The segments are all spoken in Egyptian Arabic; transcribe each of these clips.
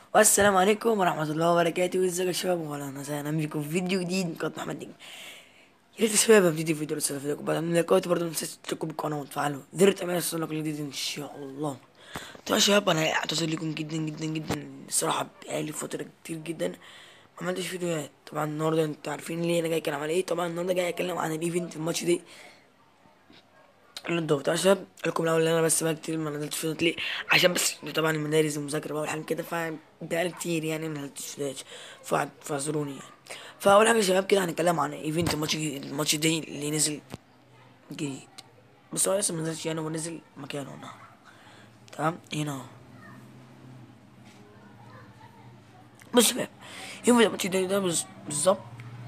والسلام عليكم ورحمة الله وبركاته ازيك يا شباب وانا انا بيكم في فيديو جديد من قناة محمد نجم يا ريت يا شباب ابتدي فيديو رسالة فيديو بعد من لايكات برضه متنساش تشتركوا بالقناة وتفعلوا زر تعمل يوصلك جديد ان شاء الله طبعا يا شباب انا اعتذر لكم جدا جدا جدا الصراحة بقالي فترة كتير جدا ما عملتش فيديوهات طبعا النهارده انتوا عارفين ليه انا جاي اتكلم على ايه طبعا النهارده جاي اتكلم عن الايفنت الماتش دي الضغط طبعا يا شباب لكم الاول ان انا بس بقى كتير ما نزلتش فيديوهات ليه عشان بس طبعا المدارس والمذاكره بقى والحاجات كده فبقالي كتير يعني ما نزلتش فيديوهات فع- فاعذروني يعني فاول حاجه يا شباب كده هنتكلم عن ايفنت الماتش الماتش دي اللي نزل جديد بس هو لسه ما نزلش يعني هو نزل مكانه هنا تمام هنا اهو بص يا شباب ايفنت الماتش دي ده بز- بالظبط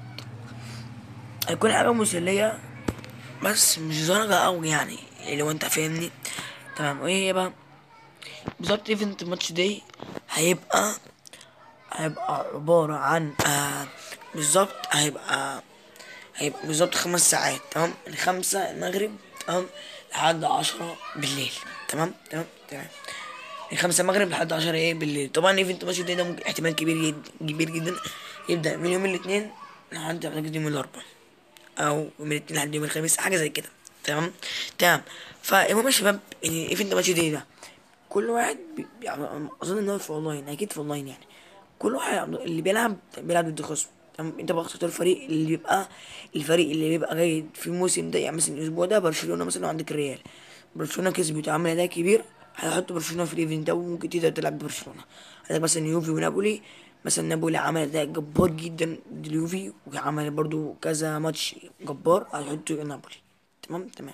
هيكون حاجه مسليه بس مش درجة أوي يعني لو انت فاهمني تمام وايه هي بقى بالظبط ايفنت الماتش دي هيبقى هيبقى عبارة عن آه بالظبط هيبقى هيبقى بالظبط خمس ساعات تمام من خمسة المغرب تمام لحد عشرة بالليل تمام تمام تمام من خمسة المغرب لحد عشرة ايه بالليل طبعا ايفنت الماتش دي ده ممكن احتمال كبير جدا كبير جدا يبدأ من يوم الاثنين لحد اعتقد يوم الاربعاء او من الاثنين لحد يوم الخميس حاجه زي كده تمام تمام فالمهم يا شباب يعني ايفنت ماتش دي ده كل واحد بي... يعني اظن ان هو في اونلاين اكيد في اونلاين يعني كل واحد اللي بيلعب بيلعب ضد خصم تمام انت بقى تختار الفريق اللي بيبقى الفريق اللي بيبقى جاي في الموسم ده يعني مثلا الاسبوع ده برشلونه مثلا وعندك الريال برشلونه كسبت وعمل اداء كبير هيحطوا برشلونه في الايفنت ده وممكن تقدر تلعب ببرشلونه عندك مثلا يوفي ونابولي مثلا نابولي عمل اداء جبار جدا ضد اليوفي وعمل برضو كذا ماتش جبار هيحطوا نابولي تمام تمام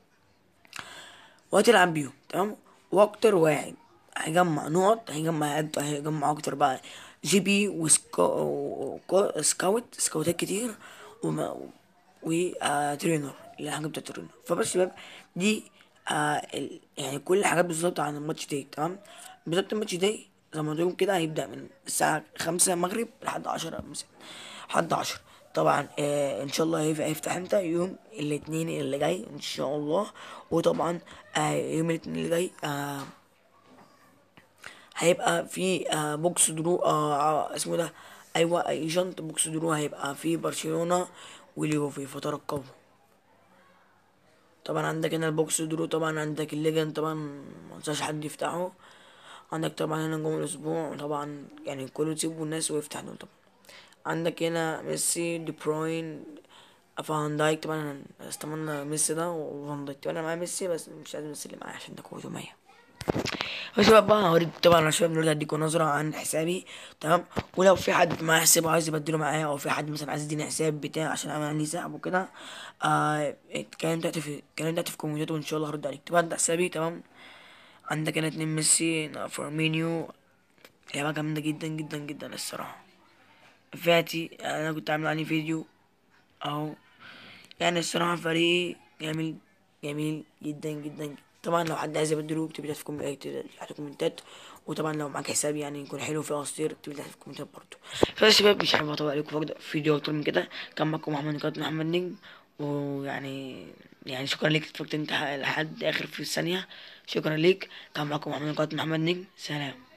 وهتلعب بيهم تمام واكتر واحد هيجمع نقط هيجمع هيجمع اكتر بقى جي بي وسكاوت سكاوتات كتير وما وترينر اللي الحاجة بتاعت ترينر فبس شباب دي آه ال... يعني كل الحاجات بالظبط عن الماتش دي تمام بالظبط الماتش دي زي ما قلت لكم كده هيبدأ من الساعة خمسة المغرب لحد عشرة مثلا لحد عشرة طبعا آه ان شاء الله هيف- هيفتح امتى يوم الاثنين اللي جاي ان شاء الله وطبعا آه يوم الاثنين اللي جاي آه هيبقى في آه بوكس درو آه آه، اسمه ده ايوه ايجنت بوكس درو هيبقى في برشلونة واليوفي فترقبوا طبعا عندك هنا البوكس درو طبعا عندك الليجند طبعا منساش حد يفتحه عندك طبعا هنا نجوم الاسبوع طبعا يعني كله تسيبوا الناس ويفتح دول طبعا عندك هنا ميسي دي بروين فان دايك طبعا انا استمنى ميسي ده وفان دايك طبعا انا معايا ميسي بس مش عايز ميسي اللي معايا عشان ده قوته 100 يا شباب بقى هوريك طبعا يا شباب دلوقتي هديكوا نظرة عن حسابي تمام ولو في حد معاه حساب وعايز يبدله معايا او في حد مثلا عايز يديني حساب بتاع عشان اعمل عليه سحب وكده آه الكلام تحت في الكلام تحت في الكومنتات وان شاء الله هرد عليك طبعا ده حسابي تمام عندك هنا اتنين ميسي فورمينيو لعبة جامدة جدا جدا جدا الصراحة فاتي انا كنت عامل عليه فيديو اهو يعني الصراحة فريقي جميل جميل جدا جدا جدا. طبعا لو حد عايز يبدله اكتب لي تحت في الكوم- اكتب تحت الكومنتات وطبعا لو معاك حساب يعني يكون حلو فيه اساطير اكتب لي تحت في الكومنتات برضه فبس يا شباب مش حابب اطول عليكم في فيديو اكتر من كده كان معاكم محمد نقاط محمد نجم ويعني يعني شكرا ليك اتفرجت انت لحد اخر في الثانية شكرا ليك كان معاكم محمد نقاط محمد نجم سلام